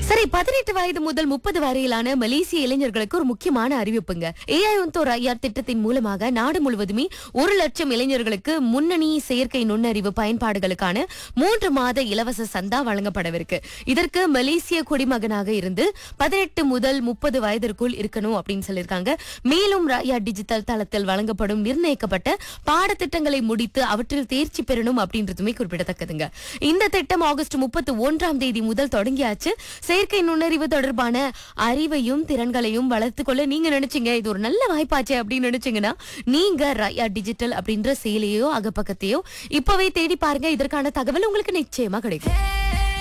சரி பதினெட்டு வயது முதல் முப்பது வரையிலான மலேசிய இளைஞர்களுக்கு ஒரு முக்கியமான அறிவிப்புங்க ஏஐ ஒன்தோர் ஐஆர் திட்டத்தின் மூலமாக நாடு முழுவதுமே ஒரு லட்சம் இளைஞர்களுக்கு முன்னணி செயற்கை நுண்ணறிவு பயன்பாடுகளுக்கான மூன்று மாத இலவச சந்தா வழங்கப்படவிருக்கு இதற்கு மலேசிய குடிமகனாக இருந்து பதினெட்டு முதல் முப்பது வயதிற்குள் இருக்கணும் அப்படின்னு சொல்லியிருக்காங்க மேலும் ராயா டிஜிட்டல் தளத்தில் வழங்கப்படும் நிர்ணயிக்கப்பட்ட பாடத்திட்டங்களை முடித்து அவற்றில் தேர்ச்சி பெறணும் அப்படின்றதுமே குறிப்பிடத்தக்கதுங்க இந்த திட்டம் ஆகஸ்ட் முப்பத்தி ஒன்றாம் தேதி முதல் தொடங்கியாச்சு செயற்கை நுண்ணறிவு தொடர்பான அறிவையும் திறன்களையும் வளர்த்துக் கொள்ள நீங்க நினைச்சீங்க இது ஒரு நல்ல வாய்ப்பாச்சே அப்படின்னு நினைச்சீங்கன்னா நீங்க ரயா டிஜிட்டல் அப்படின்ற செயலியோ அகப்பக்கத்தையோ இப்பவே தேடி பாருங்க இதற்கான தகவல் உங்களுக்கு நிச்சயமா கிடைக்கும்